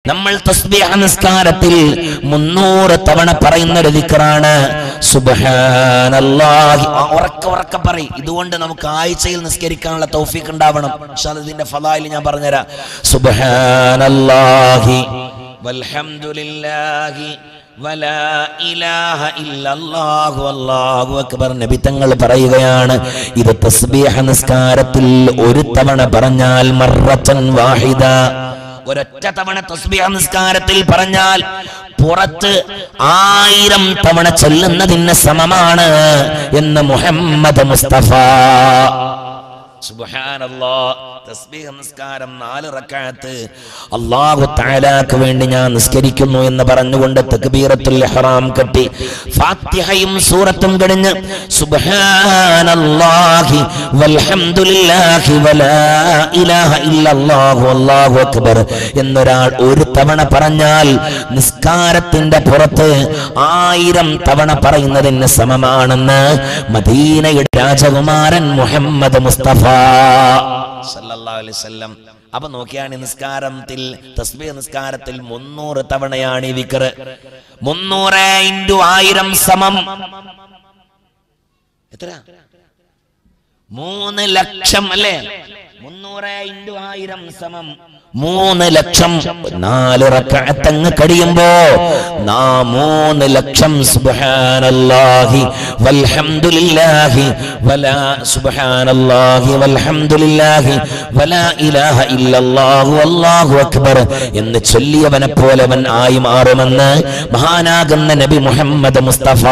നമ്മൾ തസ്ബീഹ നിസ്കാരത്തിൽ മുന്നൂറ് തവണ പറയുന്ന ഒരു ദിക്റാണ് സുബ്ഹാനല്ലാഹി ആ, ഉറക്കെ ഉറക്കെ പറയും ഇതുകൊണ്ട് നമുക്ക് ആഴ്ചയിൽ നിസ്കരിക്കാനുള്ള തൗഫീഖ് ഉണ്ടാവണം ഇൻഷാ അല്ലാ ഇതിന്റെ ഫലായിൽ ഞാൻ പറഞ്ഞുതരാം സുബ്ഹാനല്ലാഹി വൽഹംദുലില്ലാഹി വലാ ഇലാഹ ഇല്ലല്ലാഹു അല്ലാഹു അക്ബർ നബി തങ്ങൾ പറയുകയാണ് ഇത് തസ്ബീഹ നിസ്കാരത്തിൽ ഒരു തവണ പറഞ്ഞാൽ മർറത്തൻ വാഹിദ ഒരൊറ്റ തവണ തസ്ബീഹ നിസ്കാരത്തിൽ പറഞ്ഞാൽ പുറത്ത് ആയിരം തവണ ചെല്ലുന്നതിന് സമമാണ് എന്ന് മുഹമ്മദ് മുസ്തഫ സുബ്ഹാനല്ലാ തസ്ബീഹ് നിസ്കാരം നാല് റക്അത്ത് അല്ലാഹു തആലാക്ക് വേണ്ടി ഞാൻ നിസ്കരിക്കുന്നു എന്ന് പറഞ്ഞുകൊണ്ട് തക്ബീറത്തുൽ ഇഹ്റാം കെട്ടി ഫാത്തിഹയും സൂറത്തും കഴിഞ്ഞ് സുബ്ഹാനല്ലാഹി വൽഹംദുലില്ലാഹി വലാ ഇലാഹ ഇല്ലല്ലാഹു അല്ലാഹു അക്ബർ എന്നൊരാൾ ഒരു തവണ പറഞ്ഞാൽ നിസ്കാരത്തിന്റെ പുറത്ത് ആയിരം തവണ പറയുന്നതിന് സമമാണെന്ന് മദീനയുടെ രാജകുമാരൻ മുഹമ്മദ് മുസ്തഫ സല്ലല്ലാഹു അലൈഹി വസല്ലം അപ്പൊ നോക്കിയാണ് നിസ്കാരത്തിൽ തസ്ബീഹ് നിസ്കാരത്തിൽ മുന്നൂറ് തവണയാണ് ഈ വിക്ർ മുന്നൂറ് ഇൻറ്റു ആയിരം സമം എത്ര മൂന്ന് ലക്ഷം അല്ലേ മുന്നൂറ് ഇൻറ്റു ആയിരം സമം മൂന്ന് ലക്ഷം നാല് റക്കഅത്തങ്ങ് കഴിയുമ്പോ നാ മൂന്ന് ലക്ഷം സുബ്ഹാനല്ലാഹി വൽഹംദുലില്ലാഹി വലാ സുബ്ഹാനല്ലാഹി വൽഹംദുലില്ലാഹി വലാ ഇലാഹ ഇല്ലല്ലാഹു അല്ലാഹു അക്ബർ എന്ന് ചൊല്ലിയവനെ പോലെ അവൻ ആയി മാറുമെന്ന് മഹാനാകുന്ന നബി മുഹമ്മദ് മുസ്തഫ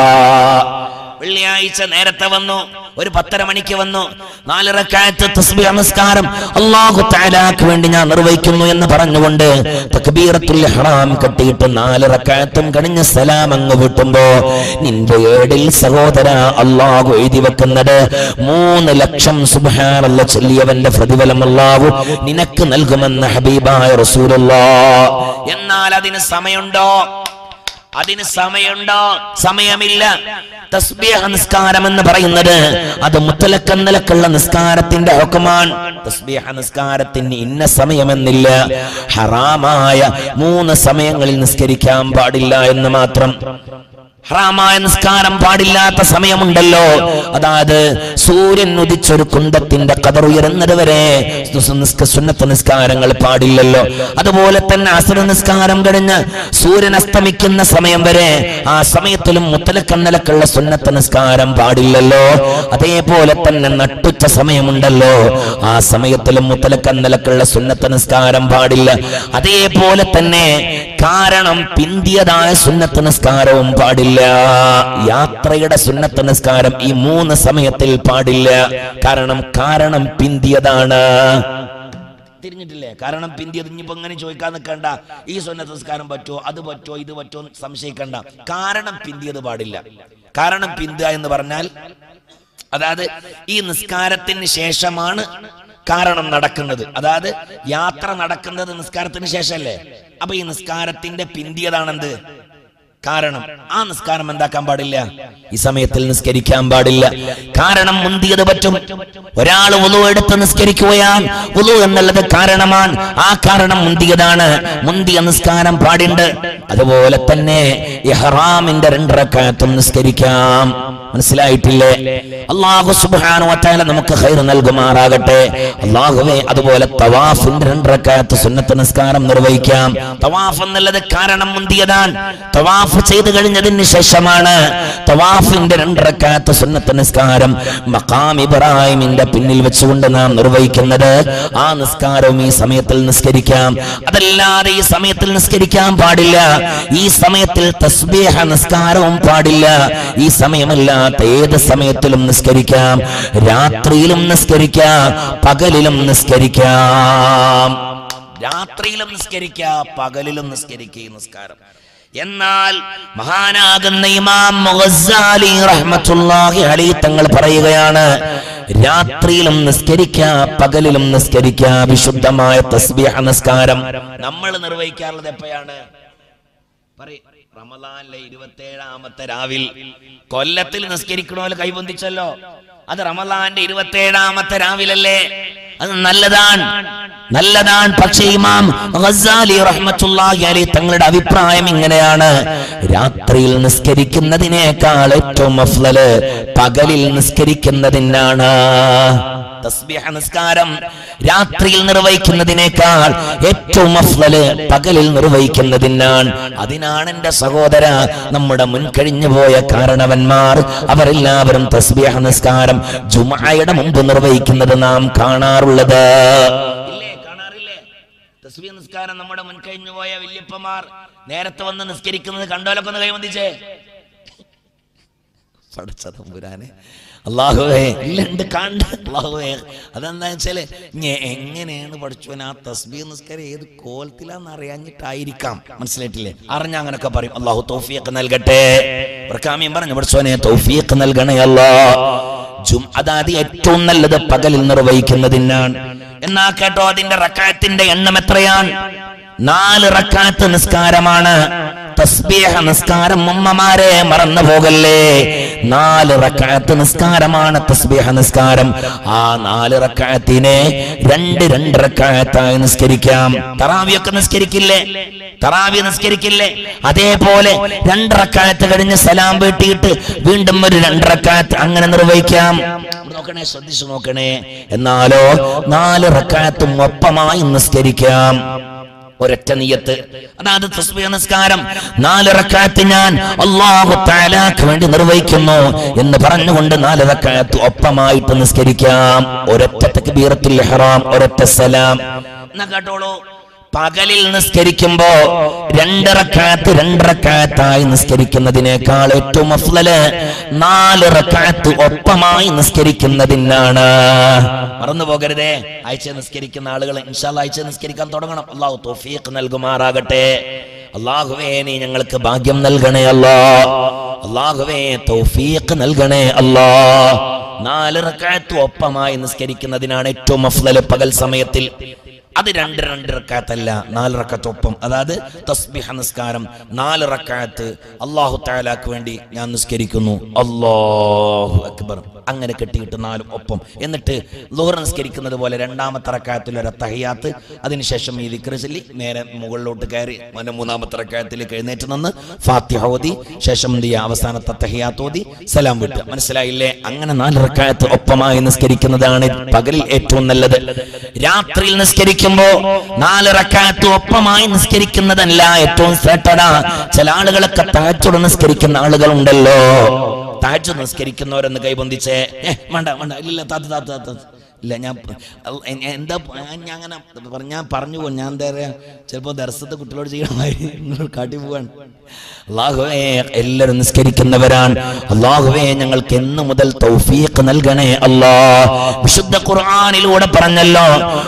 വെള്ളിയാഴ്ച നേരത്തെ വന്നു ഒരു പത്തര മണിക്ക് വന്നു നാലിറക്കായത്ത് തസ്ബീഹ് നമസ്കാരം അല്ലാഹു തആലാക്ക് വേണ്ടി ഞാൻ നിർവഹിക്കുന്നു എന്ന് പറഞ്ഞുകൊണ്ട് തക്ബീറത്തുൽ ഇഹ്റാം കെട്ടിയിട്ട് നാലിറക്കായത്തും കഴിഞ്ഞ സലാം അങ്ങ് വിട്ടുമ്പോ നിന്റെ ഏടിൽ സഹോദര അല്ലാഹു എഴുതി വെക്കുന്നത് മൂന്ന് ലക്ഷം സുബ്ഹാനല്ല ചൊല്ലിയവന്റെ പ്രതിഫലം അല്ലാഹു നിനക്ക് നൽകുമെന്ന് ഹബീബായ റസൂലുള്ളാഹ് എന്നാൽ അതിന് സമയമുണ്ടോ അതിന് സമയമുണ്ടോ സമയമില്ല തസ്ബീഹ നിസ്കാരം എന്ന് പറയുന്നത് അത് മുത്തലക്ക നിലക്കുള്ള നിസ്കാരത്തിന്റെ ഹുക്കുമാണ് തസ്ബീഹ നിസ്കാരത്തിന് ഇന്ന സമയമെന്നില്ല ഹറാമായ മൂന്ന് സമയങ്ങളിൽ നിസ്കരിക്കാൻ പാടില്ല എന്ന് മാത്രം ഹറാമായ നിസ്കാരം പാടില്ലാത്ത സമയമുണ്ടല്ലോ അതായത് സൂര്യൻ ഉദിച്ചൊരു കുണ്ടത്തിന്റെ കതർ ഉയരുന്നത് വരെ സുന്നത്ത് നിസ്കാരങ്ങൾ പാടില്ലല്ലോ അതുപോലെ തന്നെ അസുര നിസ്കാരം കഴിഞ്ഞ് സൂര്യൻ അസ്തമിക്കുന്ന സമയം വരെ ആ സമയത്തിലും മുത്തലക്കന്നലക്കുള്ള സുന്നത്ത് നിസ്കാരം പാടില്ലല്ലോ അതേപോലെ തന്നെ നട്ടുച്ച സമയമുണ്ടല്ലോ ആ സമയത്തിലും മുത്തലക്കന്നലക്കുള്ള സുന്നത്ത് നിസ്കാരം പാടില്ല അതേപോലെ തന്നെ കാരണം പിന്തിയതായ സുന്നത്ത് നിസ്കാരവും പാടില്ല യാത്രയുടെ സുന്നത്ത് നിസ്കാരം ഈ മൂന്ന് സമയത്തിൽ പാടില്ല കാരണം കാരണം പിന്തിയതാണ് തിരിഞ്ഞിട്ടില്ലേ കാരണം പിന്തിയത് ഇനിയിപ്പോ അങ്ങനെ ചോദിക്കാൻ നിൽക്കണ്ട ഈ സുന്നത്ത് നിസ്കാരം പറ്റുമോ അത് പറ്റുമോ ഇത് പറ്റുമോ എന്ന് സംശയിക്കണ്ട കാരണം പിന്തിയത് പാടില്ല കാരണം പിന്തുക എന്ന് പറഞ്ഞാൽ അതായത് ഈ നിസ്കാരത്തിന് ശേഷമാണ് കാരണം നടക്കുന്നത് അതായത് യാത്ര നടക്കുന്നത് നിസ്കാരത്തിന് ശേഷമല്ലേ അപ്പൊ ഈ നിസ്കാരത്തിന്റെ പിന്തിയതാണെന്ത് കാരണം ആ നിസ്കാരം എന്താക്കാൻ പാടില്ല ഈ സമയത്തിൽ നിസ്കരിക്കാൻ പാടില്ല കാരണം മുന്തിയത് പറ്റും ഒരാൾ ഉളു എടുത്ത് നിസ്കരിക്കുകയാണ് ഉളു എന്നുള്ളത് കാരണമാണ് ആ കാരണം മുന്തിയതാണ് മുന്തിയ നിസ്കാരം പാടുണ്ട് അതുപോലെ തന്നെ ഇഹ്റാമിന്റെ രണ്ടരക്കാലത്തും നിസ്കരിക്കാം മനസ്സിലായിട്ടില്ലേ അള്ളാഹു സുബ്ഹാനഹു വതആല നമുക്ക് ഖൈർ നൽകുമാറാകട്ടെ അള്ളാഹുവേ അതുപോലെ തവാഫിന്റെ രണ്ടരക്കാലത്ത് സുന്നത്ത് നിസ്കാരം നിർവഹിക്കാം തവാഫ് എന്നുള്ളത് കാരണം മുന്തിയതാണ് തവാഫ് ചെയ്തു കഴിഞ്ഞതിന് ശേഷമാണ് തവാഫിന്റെ രണ്ടരക്കാലത്ത് സുന്നത്ത് നിസ്കാരം മഖാം ഇബ്രാഹിമിന്റെ പിന്നിൽ വെച്ചുകൊണ്ട് നാം നിർവഹിക്കുന്നത് ആ നിസ്കാരവും ഈ സമയത്തിൽ നിസ്കരിക്കാം അതല്ലാതെ ഈ സമയത്തിൽ നിസ്കരിക്കാൻ പാടില്ല ഈ സമയത്തിൽ തസ്ബീഹ നിസ്കാരവും പാടില്ല ഈ സമയമല്ലാത്ത ഏത് സമയത്തിലും നിസ്കരിക്കാം രാത്രിയിലും നിസ്കരിക്കാം പകലിലും നിസ്കരിക്കാം രാത്രിയിലും നിസ്കരിക്കാം പകലിലും നിസ്കരിക്കുക ഈ നിസ്കാരം എന്നാൽ മഹാനാകുന്ന ഇമാം മുഗസ്സാലി റഹ്മത്തുള്ളാഹി അലൈഹി തങ്ങൾ പറയുകയാണ് രാത്രിയിലും നിസ്കരിക്കാ പകലിലും നിസ്കരിക്കാ വിശുദ്ധമായ തസ്ബീഹ നിസ്കാരം നമ്മൾ നിർവഹിക്കാറുള്ളത് എപ്പോഴാണ് പറയ്. റമദാനിലെ ഇരുപത്തേഴാമത്തെ രാവിൽ കൊല്ലത്തിൽ നിസ്കരിക്കണോല് കൈബന്ധിച്ചല്ലോ അത് റമദാന്റെ ഇരുപത്തേഴാമത്തെ രാവിലല്ലേ അത് നല്ലതാണ് നല്ലതാണ് പക്ഷേ ഇമാം ഗസാലി റഹ്മത്തുള്ളാഹി അലൈഹി തങ്ങളുടെ അഭിപ്രായം ഇങ്ങനെയാണ് രാത്രിയിൽ നിസ്കരിക്കുന്നതിനേക്കാൾ ഏറ്റവും അഫ്ലല് പകലിൽ നിസ്കരിക്കുന്നതിനാണ് തസ്ബീഹ നിസ്കാരം രാത്രിയിൽ നിർവഹിക്കുന്നതിനേക്കാൾ ഏറ്റവും അഫ്ലല് പകലിൽ നിർവഹിക്കുന്നതിനാണ് അതിനാണ് എന്റെ സഹോദര നമ്മുടെ മുൻകഴിഞ്ഞു പോയ കാരണവന്മാർ അവരെല്ലാവരും തസ്ബീഹ നിസ്കാരം ജുമായുടെ മുമ്പ് നിർവഹിക്കുന്നത് നാം കാണാറുള്ളത് ഇല്ലേ കാണാറില്ലേ തസ്ബീഹ് നിസ്കാരം നമ്മുടെ മുൻകഴിഞ്ഞു പോയ വല്യപ്പമാർ നേരത്തെ വന്ന് നിസ്കരിക്കുന്നത് കണ്ടോലൊക്കെ ഒന്ന് കൈവന്തിച്ചേ പടച്ചതമ്പുരാനെ അള്ളാഹുവേ ഇല്ലുണ്ട് കണ്ട് അള്ളാഹുവേ അതെന്താ വെച്ചാല് ഞെ എങ്ങനെയാണ് പഠിച്ചവൻ ആ തസ്ബീ നിസ്കാരം ഏത് കോലത്തിലാന്ന് അറിയാഞ്ഞിട്ടായിരിക്കാം മനസ്സിലായിട്ടില്ലേ അറിഞ്ഞ അങ്ങനൊക്കെ പറയും അള്ളാഹു തൗഫീഖ് നൽകട്ടെ പ്രക്കാമ്യം പറഞ്ഞു പഠിച്ചവനെ തൗഫീഖ് നൽകണേ അല്ലാ ജും അതായത് ഏറ്റവും നല്ലത് പകലിൽ നിർവഹിക്കുന്നതിനാണ് എന്നാ കേട്ടോ അതിന്റെ റക്കായത്തിന്റെ എണ്ണം എത്രയാണ് നാല് റക്കാത്ത് നിസ്കാരമാണ് തസ്ബീഹ നിസ്കാരം ഉമ്മമാരെ മറന്നു പോകല്ലേ നാല് റക്കാത്ത് നിസ്കാരമാണ് തസ്ബീഹ നിസ്കാരം ആ നാല് റക്കാത്തിനെ രണ്ട് രണ്ട് റക്കാത്തായി നിസ്കരിക്കാം തറാവിയൊക്കെ നിസ്കരിക്കില്ലേ തറാവി നിസ്കരിക്കില്ലേ അതേപോലെ രണ്ട് റക്കാത്ത് കഴിഞ്ഞ് സലാം വീട്ടിയിട്ട് വീണ്ടും ഒരു രണ്ട് റക്കാത്ത് അങ്ങനെ നിർവഹിക്കാം നോക്കണേ ശ്രദ്ധിച്ചു നോക്കണേ എന്നാലോ നാല് റക്കാത്തും ഒപ്പമായി നിസ്കരിക്കാം ഒരൊറ്റ നീയത്ത് അതായത് തസ്ബീഹ നിസ്കാരം നാല് റക്കാത്ത് ഞാൻ അള്ളാഹു താലാക്ക് വേണ്ടി നിർവഹിക്കുന്നു എന്ന് പറഞ്ഞുകൊണ്ട് നാല് റക്കാത്ത് ഒപ്പമായിട്ട് നിസ്കരിക്കാം ഒരൊറ്റ തക്ബീറത്തുൽ ഇഹ്റാം ഒരൊറ്റ സലാം എന്നാ കേട്ടോളൂ പകലിൽ നിസ്കരിക്കുമ്പോ രണ്ടിറക്കാത്ത് രണ്ടിറക്കാത്തായി നിസ്കരിക്കുന്നതിനേക്കാൾ ഏറ്റവും അഫ്ലല് നാല് റക്കാത്ത് ഒപ്പമായി നിസ്കരിക്കുന്നതിനാണ് മറന്നു പോകരുതേ ആഴ്ച നിസ്കരിക്കുന്ന ആളുകൾ ഇൻഷാല്ല ആഴ്ച നിസ്കരിക്കാൻ തുടങ്ങണം അള്ളാഹു തോഫീഖ് നൽകുമാറാകട്ടെ അള്ളാഹുവേ നീ ഞങ്ങൾക്ക് ഭാഗ്യം നൽകണേ അല്ലാ അള്ളാഹുവേ തൗഫീഖ് നൽകണേ അല്ലാ നാല് റക്കാത്ത് ഒപ്പമായി നിസ്കരിക്കുന്നതിനാണ് ഏറ്റവും അഫ്ലല് പകൽ സമയത്തിൽ അത് രണ്ട് രണ്ട് റക്കാത്തല്ല നാല് റക്കാത്ത് ഒപ്പം അതായത് തസ്ബിഹ നിസ്കാരം നാല് റക്കാത്ത് അള്ളാഹു താലാക്ക് വേണ്ടി ഞാൻ നിസ്കരിക്കുന്നു അള്ളാഹു അക്ബർ അങ്ങനെ കെട്ടിയിട്ട് നാലും ഒപ്പം എന്നിട്ട് ലോഹർ നിസ്കരിക്കുന്നത് പോലെ രണ്ടാമത്തെ റക്കാത്തിൽ ഒരു തഹയാത്ത് അതിനുശേഷം ഈ ദിക്റ് ചൊല്ലി നേരെ മുകളിലോട്ട് കയറി പിന്നെ മൂന്നാമത്തെ റക്കാത്തിലേക്ക് എഴുന്നേറ്റ് നിന്ന് ഫാത്തിഹ ഓതി ശേഷം എന്ത് ചെയ്യുക അവസാനത്തെ തഹയാത്ത് ഓതി സലാം വിട്ടുക മനസ്സിലായില്ലേ അങ്ങനെ നാല് റക്കാത്ത് ഒപ്പമായി നിസ്കരിക്കുന്നതാണ് പകലിൽ ഏറ്റവും നല്ലത് രാത്രിയിൽ നിസ്കരിക്കുമ്പോ നാല് റക്കാത്ത് ഒപ്പമായി നിസ്കരിക്കുന്നതല്ല ഏറ്റവും ശ്രേഷ്ഠത ചില ആളുകളൊക്കെ താഴ്ചയോടെ നിസ്കരിക്കുന്ന ആളുകളുണ്ടല്ലോ താഴ്ച നിസ്കരിക്കുന്നവരെന്ന് കൈബന്ധിച്ചേ ഏ വേണ്ട വേണ്ട ഇല്ല താത്ത താത്ത താത്ത ഇല്ല ഞാൻ അൽ- എ- എ- എന്താ പ- ഞാൻ ഞാൻ അങ്ങനെ പറഞ്ഞ ഞാൻ പറഞ്ഞു പോകും ഞാൻ എന്താ പറയാ ചിലപ്പോ ദർശത്തെ കുട്ടികളോട് ചെയ്യണമായിരുന്നു നിങ്ങൾ കാട്ടി പോവാണ് അള്ളാഹുവേ എല്ലാവരും നിസ്കരിക്കുന്നവരാണ് അള്ളാഹുവേ ഞങ്ങൾക്ക് എന്ന് മുതൽ തൗഫീഖ് നൽകണേ അല്ലാ വിശുദ്ധ ഖുർആനിലൂടെ പറഞ്ഞല്ലോ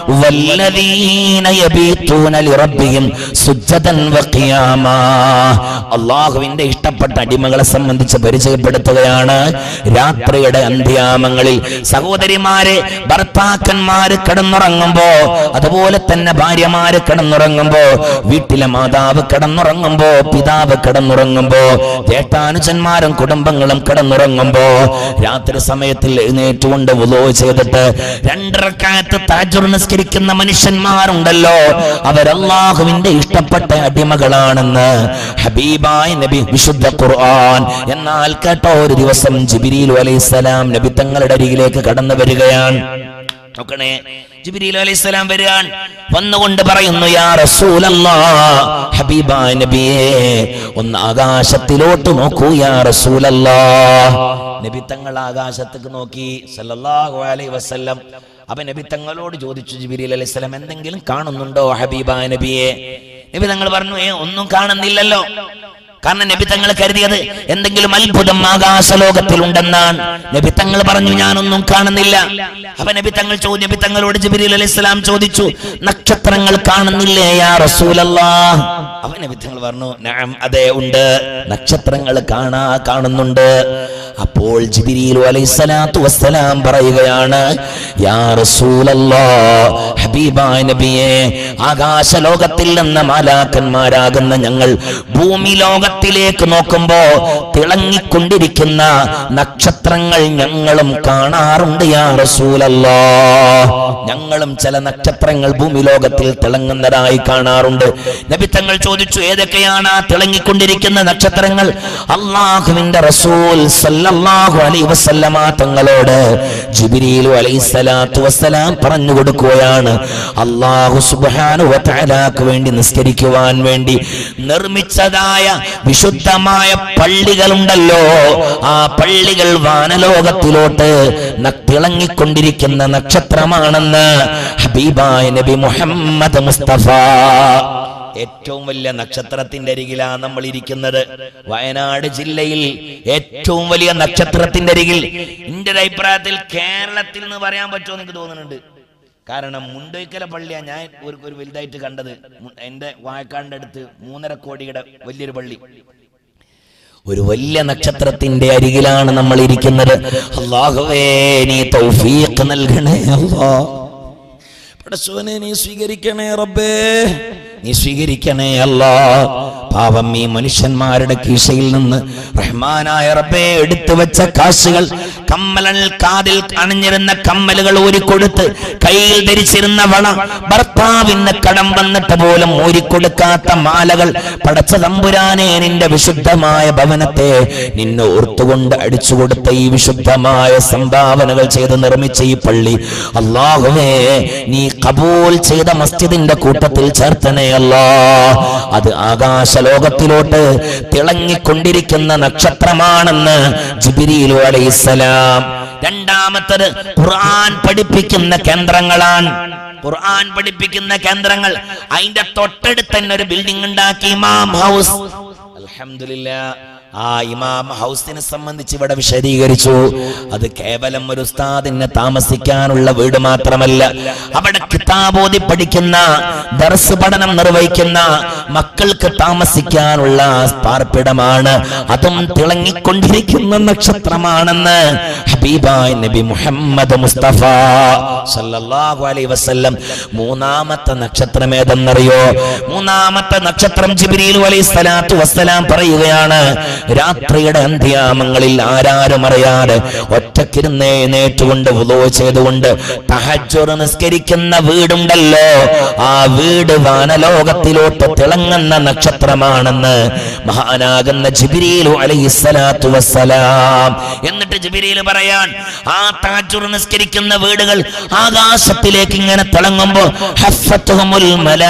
വല്ലദീന യബീതൂന ലിറബ്ബിഹിം സുജ്ജദൻ വഖിയാമാ അള്ളാഹുവിന്റെ ഇഷ്ടപ്പെട്ട അടിമകളെ സംബന്ധിച്ച് പരിചയപ്പെടുത്തുകയാണ് രാത്രിയുടെ അന്ത്യാമങ്ങളിൽ സഹോദരിമാര് ഭർത്താക്കന്മാര് കിടന്നുറങ്ങുമ്പോ അതുപോലെ തന്നെ ഭാര്യമാര് കിടന്നുറങ്ങുമ്പോ വീട്ടിലെ മാതാവ് കിടന്നുറങ്ങുമ്പോ പിതാവ് കിടന്നുറങ്ങുമ്പോ ജേഷ്ഠാനുജന്മാരും കുടുംബങ്ങളും കിടന്നുറങ്ങുമ്പോ രാത്രി സമയത്തിൽ എഴുന്നേറ്റുകൊണ്ട് വുളോ ചെയ്തിട്ട് രണ്ടരക്കാലത്ത് താജുർ നിസ്കരിക്കുന്ന മനുഷ്യന്മാരുണ്ടല്ലോ അവരല്ലാഹുവിന്റെ ഇഷ്ടപ്പെട്ട അടിമകളാണെന്ന് ഹബീബായ നബി വിശുദ്ധ ഖുർആൻ എന്നാൽ കേട്ടോ ഒരു ദിവസം ജിബിരിൽ അലൈഹിസ്സലാം നബി തങ്ങളുടെ അരികിലേക്ക് കടന്നു വരികയാണ് നോക്കണേ ജിബ്രീൽ അലൈഹിസ്സലാം വരികയാണ് വന്നുകൊണ്ട് പറയുന്നു യാ റസൂലല്ലാ ഹബീബായ നബിയേ ഒന്ന് ആകാശത്തിലോട്ട് നോക്കൂ യാ റസൂലല്ലാ നബി തങ്ങൾ ആകാശത്തേക്ക് നോക്കി സല്ലല്ലാഹു അലൈഹി വസല്ലം അപ്പൊ നബി തങ്ങളോട് ചോദിച്ചു ജിബ്രീൽ അലൈഹിസ്സലാം എന്തെങ്കിലും കാണുന്നുണ്ടോ ഹബീബായ നബിയെ നബി തങ്ങൾ പറഞ്ഞു ഏ ഒന്നും കാണുന്നില്ലല്ലോ കാരണം നബി തങ്ങൾ കരുതിയത് എന്തെങ്കിലും അത്ഭുതം ആകാശലോകത്തിൽ ഉണ്ടെന്നാണ് നബി തങ്ങൾ പറഞ്ഞു ഞാനൊന്നും കാണുന്നില്ല അപ്പൊ നബി തങ്ങൾ ചോദ്യം നബി തങ്ങളോട് ജിബിരിൽ അലൈഹി സ്വലാം ചോദിച്ചു നക്ഷത്രങ്ങൾ കാണുന്നില്ലേ യാ റസൂലല്ലാ അപ്പൊ നബി തങ്ങൾ പറഞ്ഞു നഅം അതെ ഉണ്ട് നക്ഷത്രങ്ങൾ കാണാ കാണുന്നുണ്ട് അപ്പോൾ ജിബിരിൽ അലൈഹി സ്വലാത്തു വസ്സലാം പറയുകയാണ് യാ റസൂലല്ലാ ഹബീബായ നബിയെ ആകാശലോകത്തിൽ നിന്ന് മാലാക്കന്മാരാകുന്ന ഞങ്ങൾ ഭൂമി ലോകത്ത് വാനലോകത്തിലേക്ക് നോക്കുമ്പോ തിളങ്ങിക്കൊണ്ടിരിക്കുന്ന നക്ഷത്രങ്ങൾ ഞങ്ങളും കാണാറുണ്ട് യാ റസൂലല്ലാ ഞങ്ങളും ചില നക്ഷത്രങ്ങൾ ഭൂമി ലോകത്തിൽ തിളങ്ങുന്നതായി കാണാറുണ്ട് നബി തങ്ങൾ ചോദിച്ചു ഏതൊക്കെയാണ് ആ തിളങ്ങിക്കൊണ്ടിരിക്കുന്ന നക്ഷത്രങ്ങൾ അള്ളാഹുവിന്റെ റസൂൽ സല്ലല്ലാഹു അലൈഹി വസല്ലമ തങ്ങളോട് ജിബ്രീലു അലൈഹി സ്വലാത്തു വസ്സലാം പറഞ്ഞു കൊടുക്കുകയാണ് അള്ളാഹു സുബ്ഹാനഹു വ തആലാക്ക് വേണ്ടി നിസ്കരിക്കുവാൻ വേണ്ടി നിർമ്മിച്ചതായ വിശുദ്ധമായ പള്ളികളുണ്ടല്ലോ ആ പള്ളികൾ വാനലോകത്തിലോട്ട് ന- തിളങ്ങിക്കൊണ്ടിരിക്കുന്ന നക്ഷത്രമാണെന്ന് ഹബീബായ നബി മുഹമ്മദ് മുസ്തഫ ഏറ്റവും വലിയ നക്ഷത്രത്തിന്റെ അരികിലാണ് നമ്മൾ ഇരിക്കുന്നത് വയനാട് ജില്ലയിൽ ഏറ്റവും വലിയ നക്ഷത്രത്തിന്റെ അരികിൽ എന്റെ ഒരു അഭിപ്രായത്തിൽ കേരളത്തിൽ എന്ന് പറയാൻ പറ്റുമോ എനിക്ക് തോന്നുന്നുണ്ട് കാരണം മുണ്ടൊയ്ക്കല പള്ളിയാണ് ഞാൻ ഒരു ഒരു വലുതായിട്ട് കണ്ടത് മു- എന്റെ വായക്കാടിന്റെ അടുത്ത് മൂന്നര കോടിയുടെ വലിയൊരു പള്ളി ഒരു വലിയ നക്ഷത്രത്തിന്റെ അരികിലാണ് നമ്മൾ ഇരിക്കുന്നത് അള്ളാഹുവേ നീ തൗഫീഖ് നൽകണേ അല്ലാ പടച്ചോനെ നീ സ്വീകരിക്കണേ റബ്ബേ നീ സ്വീകരിക്കണേ അല്ലാ പാവം ഈ മനുഷ്യന്മാരുടെ കീശയിൽ നിന്ന് റഹ്മാനായ റബ്ബേ എടുത്തു വെച്ച കാശുകൾ കമ്മലൽ കാതിൽ അണിഞ്ഞിരുന്ന കമ്മലുകൾ ഊരിക്കൊടുത്ത് കയ്യിൽ ധരിച്ചിരുന്ന വള ഭർത്താവിന് കടം വന്നിട്ട് പോലും ഊരിക്കൊടുക്കാത്ത മാലകൾ പടച്ച തമ്പുരാനെ നിന്റെ വിശുദ്ധമായ ഭവനത്തെ നിന്നെ ഓർത്തുകൊണ്ട് അടിച്ചു കൊടുത്ത ഈ വിശുദ്ധമായ സംഭാവനകൾ ചെയ്ത് നിർമ്മിച്ച ഈ പള്ളി അള്ളാഹുവേ നീ കബൂൽ ചെയ്ത മസ്ജിദിന്റെ കൂട്ടത്തിൽ ചേർത്തണേ അല്ലാ അത് ആകാശലോകത്തിലോട്ട് തിളങ്ങിക്കൊണ്ടിരിക്കുന്ന നക്ഷത്രമാണെന്ന് ജിബിരിലു അലൈഹിസ്സലാം രണ്ടാമത്തത് ഖുർആൻ പഠിപ്പിക്കുന്ന കേന്ദ്രങ്ങളാണ് ഖുർആൻ പഠിപ്പിക്കുന്ന കേന്ദ്രങ്ങൾ അതിന്റെ തൊട്ടടുത്ത് തന്നെ ഒരു ബിൽഡിംഗ് ഉണ്ടാക്കി ഇമാം ഹൗസ് അൽഹംദുലില്ലാ ആ ഇമാം ഹൗസിനെ സംബന്ധിച്ച് ഇവിടെ വിശദീകരിച്ചു അത് കേവലം ഒരു ഉസ്താദിന് താമസിക്കാനുള്ള വീട് മാത്രമല്ല അവിടെ കിതാബോധി പഠിക്കുന്ന ദർസ് പഠനം നിർവഹിക്കുന്ന മക്കൾക്ക് താമസിക്കാനുള്ള പാർപ്പിടമാണ് അതും തിളങ്ങിക്കൊണ്ടിരിക്കുന്ന നക്ഷത്രമാണെന്ന് ഹബീബായ് നബി മുഹമ്മദ് മുസ്തഫ സല്ലല്ലാഹു അലൈഹി വസല്ലം മൂന്നാമത്തെ നക്ഷത്രം ഏതെന്നറിയോ മൂന്നാമത്തെ നക്ഷത്രം ജിബ്രീൽ അലൈഹി സ്വലാത്തു വസ്സലാം പറയുകയാണ് രാത്രിയുടെ അന്ത്യാമങ്ങളിൽ ആരാരും അറിയാതെ ഒറ്റക്കിരുന്ന് എഴുന്നേറ്റുകൊണ്ട് വുളൂ ചെയ്തുകൊണ്ട് തഹജ്ജുദ് നിസ്കരിക്കുന്ന വീടുണ്ടല്ലോ ആ വീട് വാനലോകത്തിലോട്ട് തിളങ്ങുന്ന നക്ഷത്രമാണെന്ന് മഹാനാകുന്ന ജിബ്രീലു അലൈഹി സ്വലാത്തു വസ്സലാം എന്നിട്ട് ജിബ്രീൽ പറയാൻ ആ തഹജ്ജുദ് നിസ്കരിക്കുന്ന വീടുകൾ ആകാശത്തിലേക്ക് ഇങ്ങനെ തിളങ്ങുമ്പോ ഹഫത്തുഹുമുൽ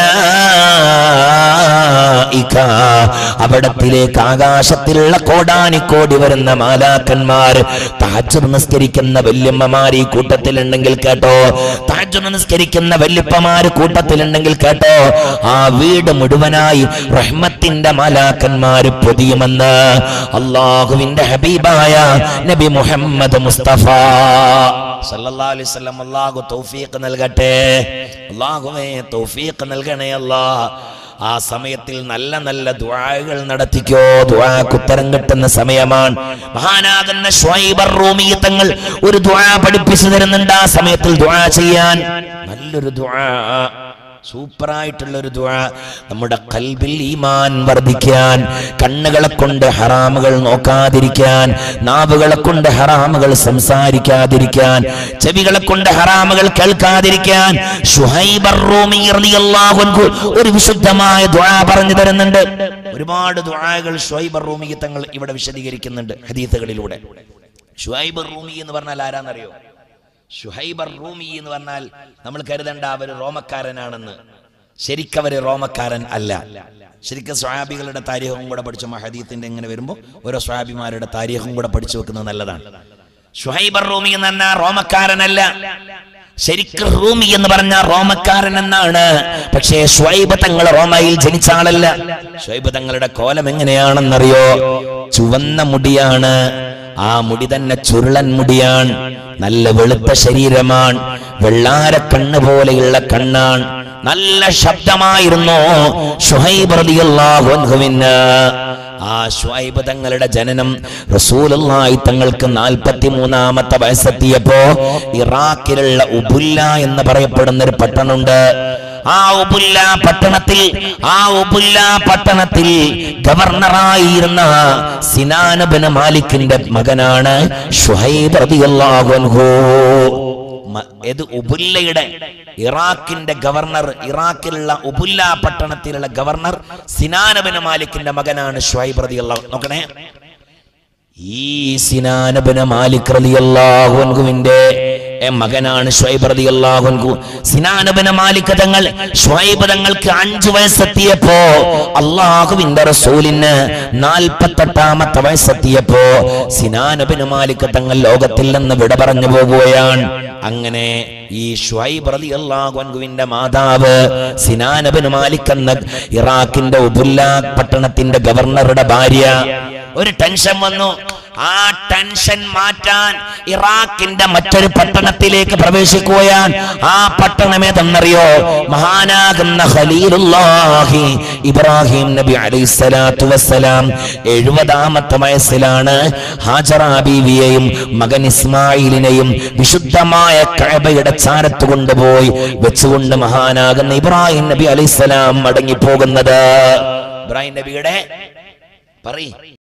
മലായിക അവിടത്തിലേക്ക് ആകാശത്തിലുള്ള കോടാനിക്കോടി വരുന്ന മാലാക്കന്മാർ താജ് നിസ്കരിക്കുന്ന വല്യമ്മമാർ ഈ കൂട്ടത്തിലുണ്ടെങ്കിൽ കേട്ടോ താജ് നിസ്കരിക്കുന്ന വല്യപ്പമാര് കൂട്ടത്തിലുണ്ടെങ്കിൽ കേട്ടോ ആ വീട് മുഴുവനായി റഹ്മത്തിന്റെ മാലാക്കന്മാര് പൊതിയുമെന്ന് അള്ളാഹുവിന്റെ ഹബീബായ നബി മുഹമ്മദ് മുസ്തഫ സല്ലല്ലാഹു അലൈഹി വസല്ലം അല്ലാഹു തൗഫീഖ് നൽകട്ടെ അല്ലാഹുവേ തൗഫീഖ് നൽകണേ അല്ലാ ആ സമയത്തിൽ നല്ല നല്ല ദുആകൾ നടത്തിക്കോ ദുആക്ക് ഉത്തരം കിട്ടുന്ന സമയമാണ് മഹാനാകുന്ന ഷ്വൈബർ റൂമി തങ്ങൾ ഒരു ദുആ പഠിപ്പിച്ചു തരുന്നുണ്ട് ആ സമയത്തിൽ ദുആ ചെയ്യാൻ നല്ലൊരു ദുആ സൂപ്പറായിട്ടുള്ള ഒരു ദുആ നമ്മുടെ കൽബിൽ ഈമാൻ വർദ്ധിക്കാൻ കണ്ണുകളെ കൊണ്ട് ഹറാമുകൾ നോക്കാതിരിക്കാൻ നാവുകളെ കൊണ്ട് ഹറാമുകൾ സംസാരിക്കാതിരിക്കാൻ ചെവികളെ കൊണ്ട് ഹറാമുകൾ കേൾക്കാതിരിക്കാൻ ഷുഹൈബർ റൂമി റളിയല്ലാഹു അൻഹു ഒരു വിശുദ്ധമായ ദുആ പറഞ്ഞു തരുന്നുണ്ട് ഒരുപാട് ദുആകൾ ഷുഹൈബർ റൂമി തങ്ങൾ ഇവിടെ വിശദീകരിക്കുന്നുണ്ട് ഹദീസുകളിലൂടെ ഷുഹൈബർ റൂമി എന്ന് പറഞ്ഞാൽ ആരാന്നറിയോ ഷുഹൈബർ റൂമി എന്ന് പറഞ്ഞാൽ നമ്മൾ കരുതണ്ട അവര് റോമക്കാരനാണെന്ന് ശരിക്കവര് റോമക്കാരൻ അല്ല ശരിക്കും സ്വാബികളുടെ താരീഖും കൂടെ പഠിച്ച മഹദീത്തിന്റെ എങ്ങനെ വരുമ്പോൾ ഓരോ സ്വാബിമാരുടെ താരീഖും കൂടെ പഠിച്ചു വെക്കുന്നത് നല്ലതാണ് ഷുഹൈബർ റൂമി എന്ന് പറഞ്ഞാൽ റോമക്കാരനല്ല ശരിക്കും റൂമി എന്ന് പറഞ്ഞ റോമക്കാരൻ എന്നാണ് പക്ഷേ ഷ്വൈബ് തങ്ങൾ റോമയിൽ ജനിച്ച ആളല്ല ഷ്വൈബ് തങ്ങളുടെ കോലം എങ്ങനെയാണെന്നറിയോ ചുവന്ന മുടിയാണ് ആ മുടി തന്നെ ചുരുളൻ മുടിയാണ് നല്ല വെളുത്ത ശരീരമാണ് വെള്ളാര കണ്ണ് പോലെയുള്ള കണ്ണാണ് നല്ല ശബ്ദമായിരുന്നു ഷുഹൈബ് റളിയല്ലാഹു അൻഹുവിന് ആ ഷുഹൈബ് തങ്ങളുടെ ജനനം റസൂലുള്ളാഹി തങ്ങൾക്ക് നാൽപ്പത്തി മൂന്നാമത്തെ വയസ്സെത്തിയപ്പോ ഇറാഖിലുള്ള ഉബുല്ല എന്ന് പറയപ്പെടുന്ന ഒരു പട്ടണമുണ്ട് ആ ഉബുല്ല പട്ടണത്തിൽ ആ ഉബുല്ല പട്ടണത്തിൽ ഗവർണറായിരുന്ന സിനാനബിന് മാലിക്കിന്റെ മകനാണ് ഷുഹൈബ് റളിയല്ലാഹു അൻഹു മ- ഏത് ഉബുല്ലയുടെ ഇറാഖിന്റെ ഗവർണർ ഇറാഖിലുള്ള ഉബുല്ല പട്ടണത്തിലുള്ള ഗവർണർ സിനാനബിന് മാലിക്കിന്റെ മകനാണ് ഷുഹൈബ് റളിയല്ലാഹു നോക്കണേ ഈ സിനാനബിന് മാലിക് റളിയല്ലാഹു അൻഹുവിന്റെ എ, മകനാണ് ഷുഹൈബ് റളിയല്ലാഹു അൻഹു സിനാനബിന് മാലിക് തങ്ങൾ ഷുഹൈബ് തങ്ങൾക്ക് അഞ്ചു വയസ്സെത്തിയപ്പോ അള്ളാഹുവിന്റെ റസൂലിന് നാൽപ്പത്തെട്ടാമത്തെ വയസ്സെത്തിയപ്പോ സിനാനബിന് മാലിക് തങ്ങൾ ലോകത്തിൽ നിന്ന് വിട പറഞ്ഞു പോകുകയാണ് അങ്ങനെ ഈ ഷുഹൈബ് റളിയല്ലാഹു അൻഹുവിന്റെ മാതാവ് സിനാനബിന് മാലിക് എന്ന ഇറാഖിന്റെ ഉബുല്ല പട്ടണത്തിന്റെ ഗവർണറുടെ ഭാര്യ ഒരു ടെൻഷൻ വന്നു ആ ടെൻഷൻ മാറ്റാൻ ഇറാഖിന്റെ മറ്റൊരു പട്ടണത്തിലേക്ക് പ്രവേശിക്കുകയാണ് ആ പട്ടണം ഏതെന്നറിയോ മഹാനാകുന്ന ഖലീലുല്ലാഹി ഇബ്രാഹിം നബി അലൈഹിസ്സലാത്തു വസ്സലാം എഴുപതാമത്തെ വയസ്സിലാണ് ഹാജറ ബീവിയെയും മകൻ ഇസ്മായിലിനെയും വിശുദ്ധമായ കഅബയുടെ ചാരത്ത് കൊണ്ടുപോയി വെച്ചുകൊണ്ട് മഹാനാകുന്ന ഇബ്രാഹിം നബി അലൈഹിസ്സലാം മടങ്ങിപ്പോകുന്നത് ഇബ്രാഹിം നബിയുടെ പറയ്